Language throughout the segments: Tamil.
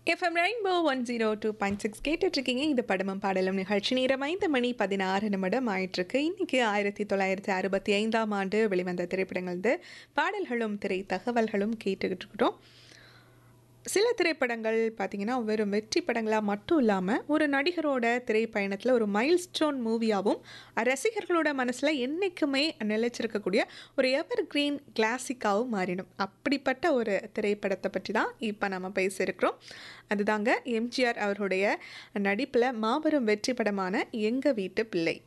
FM Rainbow one zero two point six கேட்டுட்ருக்கீங்க இந்த படமும் பாடலும் நிகழ்ச்சி நேரம் ஐந்து மணி பதினாறு நிமிடம் ஆயிட்டிருக்கு இன்னைக்கு ஆயிரத்தி தொள்ளாயிரத்தி அறுபத்தி ஐந்தாம் ஆண்டு வெளிவந்த திரைப்படங்கள் வந்து பாடல்களும் திரை தகவல்களும் கேட்டுக்கிட்டு இருக்கிறோம் சில திரைப்படங்கள் பார்த்திங்கன்னா வெறும் வெற்றி படங்களாக மட்டும் இல்லாமல் ஒரு நடிகரோட திரைப்பயணத்தில் ஒரு மைல் ஸ்டோன் மூவியாகவும் ரசிகர்களோட மனசில் என்றைக்குமே நிலைச்சிருக்கக்கூடிய ஒரு எவர் கிரீன் கிளாசிக்காகவும் மாறிடும் அப்படிப்பட்ட ஒரு திரைப்படத்தை பற்றி தான் இப்போ நம்ம பேசியிருக்கிறோம் அதுதாங்க எம்ஜிஆர் அவருடைய நடிப்பில் மாபெரும் வெற்றி படமான எங்கள் வீட்டு பிள்ளை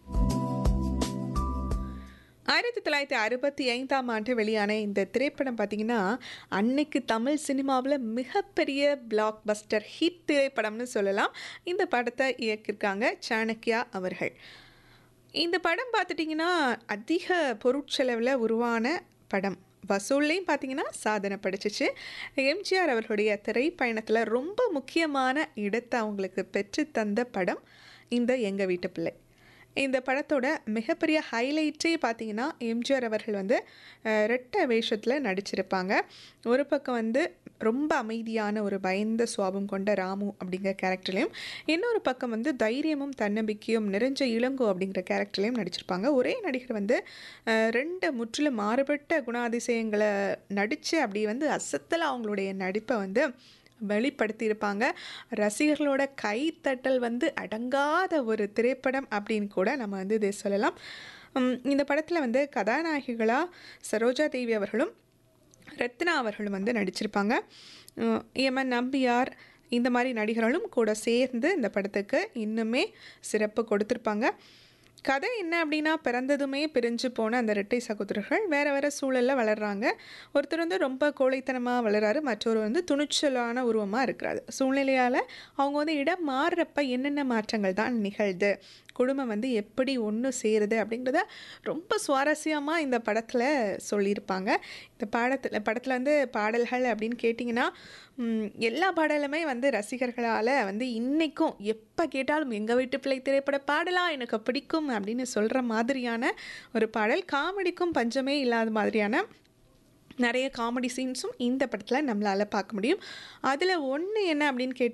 ஆயிரத்தி தொள்ளாயிரத்தி அறுபத்தி ஐந்தாம் ஆண்டு வெளியான இந்த திரைப்படம் பார்த்திங்கன்னா அன்னைக்கு தமிழ் சினிமாவில் மிகப்பெரிய பிளாக் பஸ்டர் ஹிட் திரைப்படம்னு சொல்லலாம் இந்த படத்தை இயக்கியிருக்காங்க சாணக்கியா அவர்கள் இந்த படம் பார்த்துட்டிங்கன்னா அதிக பொருட்செலவில் உருவான படம் வசூல்லையும் பார்த்தீங்கன்னா சாதனை படிச்சிச்சு எம்ஜிஆர் அவர்களுடைய திரைப்பயணத்தில் ரொம்ப முக்கியமான இடத்தை அவங்களுக்கு பெற்று தந்த படம் இந்த எங்கள் வீட்டு பிள்ளை இந்த படத்தோட மிகப்பெரிய ஹைலைட்டே பார்த்தீங்கன்னா எம்ஜிஆர் அவர்கள் வந்து அஹ், ரெட்டை வேஷத்தில் நடிச்சிருப்பாங்க ஒரு பக்கம் வந்து ரொம்ப அமைதியான ஒரு பயந்த சுவாபம் கொண்ட ராமு அப்படிங்கிற கேரக்டர்லையும் இன்னொரு பக்கம் வந்து தைரியமும் தன்னம்பிக்கையும் நிறைஞ்ச இளங்கோ அப்படிங்கிற கேரக்டர்லையும் நடிச்சிருப்பாங்க ஒரே நடிகர் வந்து அஹ், ரெண்டு முற்றிலும் மாறுபட்ட குணாதிசயங்களை நடித்து அப்படி வந்து அசத்தல அவங்களுடைய நடிப்பை வந்து வெளிப்படுத்தியிருப்பாங்க ரசிகர்களோட கைத்தட்டல் வந்து அடங்காத ஒரு திரைப்படம் அப்படின்னு கூட நம்ம வந்து இதை சொல்லலாம் உம், இந்த படத்தில் வந்து கதாநாயகிகளாக சரோஜா தேவி அவர்களும் ரத்னா அவர்களும் வந்து நடிச்சிருப்பாங்க உம், எமன் நம்பியார் இந்த மாதிரி நடிகர்களும் கூட சேர்ந்து இந்த படத்துக்கு இன்னுமே சிறப்பு கொடுத்துருப்பாங்க கதை என்ன அப்படின்னா பிறந்ததுமே பிரிஞ்சு போன அந்த இரட்டை சகோதரர்கள் வேறு வேறு சூழலில் வளர்கிறாங்க ஒருத்தர் வந்து ரொம்ப கோழைத்தனமாக வளராரு மற்றொரு வந்து துணிச்சலான உருவமாக இருக்கிறாரு சூழ்நிலையால் அவங்க வந்து இடம் மாறுறப்ப என்னென்ன மாற்றங்கள் தான் நிகழ்து குடும்பம் வந்து எப்படி ஒன்று சேருது அப்படிங்கிறத ரொம்ப சுவாரஸ்யமாக இந்த படத்தில் சொல்லியிருப்பாங்க இந்த பாடத்தில் படத்தில் வந்து பாடல்கள் அப்படின்னு கேட்டிங்கன்னா ம், எல்லா பாடலுமே வந்து ரசிகர்களால் வந்து இன்றைக்கும் எப்போ கேட்டாலும் எங்கள் வீட்டு பிள்ளை திரைப்பட பாடலாம் எனக்கு பிடிக்கும் அப்படின்னு சொல்கிற மாதிரியான ஒரு பாடல் காமெடிக்கும் பஞ்சமே இல்லாத மாதிரியான நிறைய காமெடி சீன்ஸும் இந்த படத்தில் நம்மளால் பார்க்க முடியும் அதில் ஒன்று என்ன அப்படின்னு கேட்டு